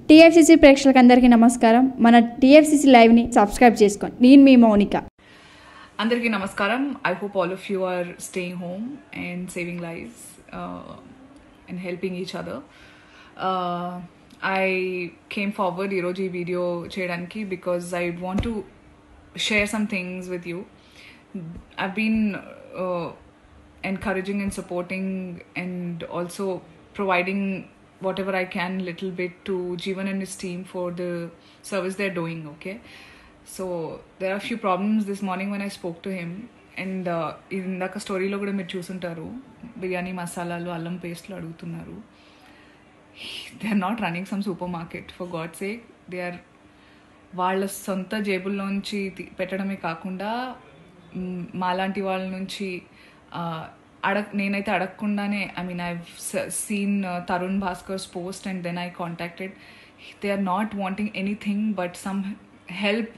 TFCC ప్రేక్షకులందరికీ నమస్కారం మన టీఎఫ్సీసీ లైవ్ని సబ్స్క్రైబ్ చేసుకోండి నేను మీ మౌనిక అందరికీ నమస్కారం I hope all of you are staying home and saving lives and helping each other I came forward ఈరోజు ఈ వీడియో చేయడానికి because I want to share some things with you I been encouraging and supporting and also providing whatever I can little bit to Jeevan and his team for the service they're doing, okay? So there are a few problems this morning when I spoke to him. And ఇందాక స్టోరీలో కూడా మీరు చూసుంటారు బిర్యానీ మసాలాలు అల్లం పేస్ట్లు అడుగుతున్నారు they are not running some super market for God sake they are వాళ్ళ సొంత జేబుల్లోంచి తీ- పెట్టడమే కాకుండా మ్, మాలాంటి వాళ్ళ నుంచి ఆ, అడగ నేనైతే అడగకుండానే I mean I seen Tarun Bhaskar's post and then I contacted they are not wanting anything but some help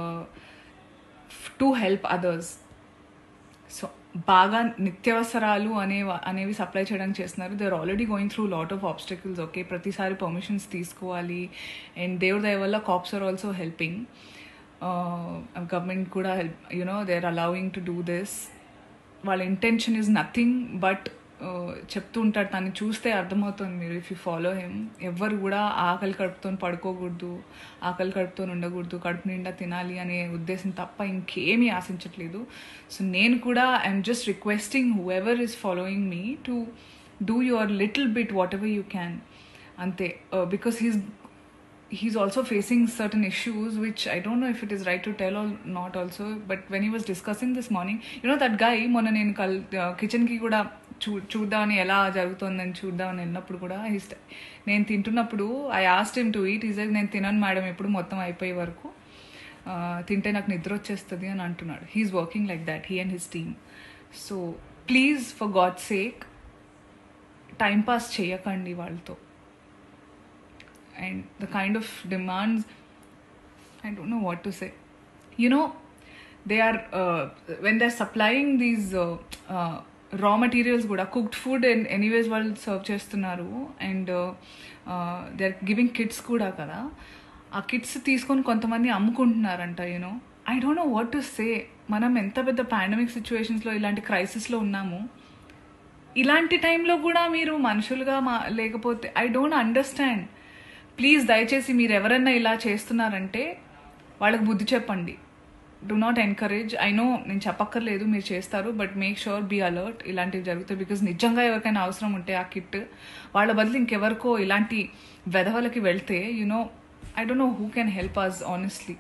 to help others so బాగా నిత్యావసరాలు అనే అనేవి సప్లై చేయడానికి చేస్తున్నారు they are already going through lot of obstacles okay ప్రతిసారి permissions తీసుకోవాలి and దేవుడి దయ వల్ల cops are also helping government కూడా help you know they are allowing to do this వాళ్ళ ఇంటెన్షన్ ఇస్ నథింగ్ బట్ చెప్తూ ఉంటాడు తను చూస్తే అర్థమవుతుంది మీరు ఇఫ్ యూ ఫాలో హిమ్ ఎవ్వరు కూడా ఆకలి కడుపుతో పడుకోకూడదు ఆకలి కడుపుతో ఉండకూడదు కడుపు నిండా తినాలి అనే ఉద్దేశం తప్ప ఇంకేమీ ఆశించట్లేదు సో నేను కూడా I'm just requesting whoever is following me to do your little bit whatever you can అంతే because he's he's also facing certain issues which i don't know if it is right to tell or not also but when he was discussing this morning you know that guy మొన్న నేను కల్ కిచెన్కి కూడా చూ చూద్దామని ఎలా జరుగుతుందని చూద్దామని వెళ్ళినప్పుడు కూడా హిస్ నేను తింటున్నప్పుడు I asked him to eat is నేను తినను మేడం ఎప్పుడు మొత్తం అయిపోయే వరకు ఆ, తింటే నాకు నిద్ర వచ్చేస్తుంది అని అంటున్నాడు he's working like that he and his team so please for God sake time pass చేయకండి వాళ్ళతో and the kind of demands i don't know what to say you know they are uh, when they're supplying these uh, uh, raw materials కూడా cooked food and anyways వాళ్ళు serve చేస్తున్నారు and they are giving kits కూడా కదా ఆ kits తీసుకొని కొంతమంది అమ్ముకుంటున్నారంట you know I don't know what to say మనం ఎంత పెద్ద పాండమిక్ సిచ్యువేషన్స్లో ఇలాంటి క్రైసిస్లో ఉన్నాము ఇలాంటి టైంలో కూడా మీరు మనుషులుగా మా లేకపోతే ఐ డోంట్ అండర్స్టాండ్ ప్లీజ్ దయచేసి మీరు ఎవరన్నా ఇలా చేస్తున్నారంటే వాళ్ళకి బుద్ధి చెప్పండి do not encourage I know నేను చెప్పక్కర్లేదు మీరు చేస్తారు but make sure be alert ఇలాంటివి జరుగుతాయి బికాజ్ నిజంగా ఎవరికైనా అవసరం ఉంటే ఆ కిట్ వాళ్ళ బదులు ఇంకెవరికో ఇలాంటి వెధవలకి వెళ్తే you know I don't know who can help us honestly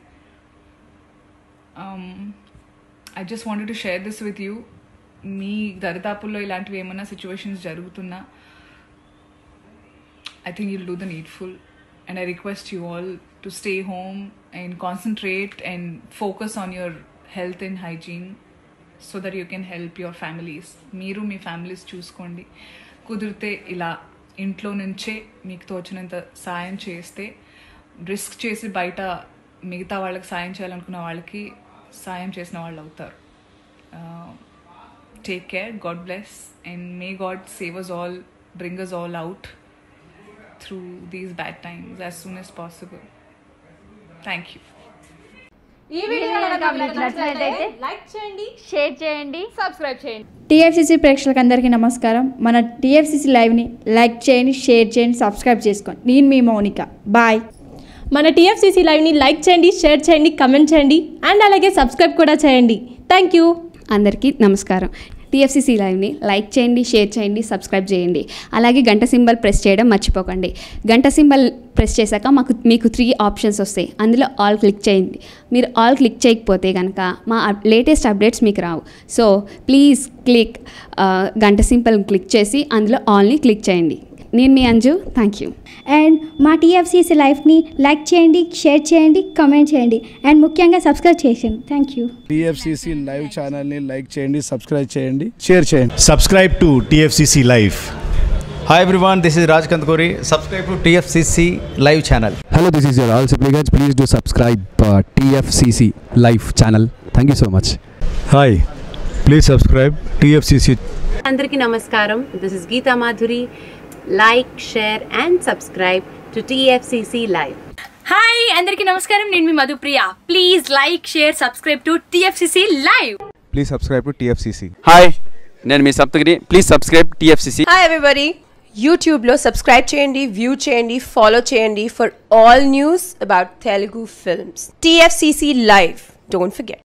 I just wanted to share this with you మీ దరిదాపుల్లో ఇలాంటివి ఏమైనా సిచ్యువేషన్స్ జరుగుతున్నా I think you'll do the needful. And I request you all to stay home and concentrate and focus on your health and hygiene so that you can help your families. మీరు మీ families చూసుకోండి కుదిరితే ఇలా ఇంట్లో నుంచే మీకు తోచినంత సాయం చేస్తే రిస్క్ చేసి బయట మిగతా వాళ్ళకి సాయం చేయాలనుకున్న వాళ్ళకి సాయం చేసిన వాళ్ళు అవుతారు take care God bless and may God save us all bring us all out through these bad times as soon as possible. Thank you. ఈ వీడియో కనుక మీకు నచ్చినట్లయితే లైక్ చేయండి షేర్ చేయండి సబ్స్క్రైబ్ చేయండి టీఎఫ్సీసీ ప్రేక్షకులందరికీ నమస్కారం మన టీఎఫ్సీసీ లైవ్ని లైక్ చేయండి షేర్ చేయండి సబ్స్క్రైబ్ చేసుకోండి నేను మీ మౌనిక బాయ్ మన టీఎఫ్సీసీ లైవ్ని లైక్ చేయండి షేర్ చేయండి కమెంట్ చేయండి అండ్ అలాగే సబ్స్క్రైబ్ కూడా చేయండి థ్యాంక్ యూ అందరికీ నమస్కారం టీఎఫ్సీసీ లైవ్ని లైక్ చేయండి షేర్ చేయండి సబ్స్క్రైబ్ చేయండి అలాగే గంట సింబల్ ప్రెస్ చేయడం మర్చిపోకండి గంట సింబల్ ప్రెస్ చేశాక మాకు మీకు త్రీ ఆప్షన్స్ వస్తాయి అందులో ఆల్ క్లిక్ చేయండి మీరు ఆల్ క్లిక్ చేయకపోతే కనుక మా లేటెస్ట్ అప్డేట్స్ మీకు రావు సో ప్లీజ్ క్లిక్ గంట సింబల్ క్లిక్ చేసి అందులో ఆల్ని క్లిక్ చేయండి నేను మీ అంజు థ్యాంక్ యూ అండ్ మా టీఎఫ్సీసీ లైఫ్ని లైక్ చేయండి షేర్ చేయండి కామెంట్ చేయండి అండ్ ముఖ్యంగా సబ్స్క్రైబ్ చేయండి థ్యాంక్ యూ టిఎఫ్సిసి లైవ్ ఛానల్ని లైక్ చేయండి సబ్స్క్రైబ్ చేయండి షేర్ చేయండి subscribe to TFCC Live. Hi everyone, this is Raj Kantkori. Subscribe to TFCC live channel. Hello, this is your all supplicants. Please do subscribe uh, TFCC live channel. Thank you so much. Hi, please subscribe TFCC అందరికీ నమస్కారం this is Geetha Madhuri like share and subscribe to TFCC Live. Hi అందరికీ నమస్కారం నేను మీ Madhupriya please like share subscribe to TFCC live please subscribe to TFCC hi నేను మీ Saptagiri please subscribe TFCC hi everybody యూట్యూబ్లో subscribe చేయండి వ్యూ చేయండి ఫాలో చేయండి for all news about Telugu films TFCC live don't forget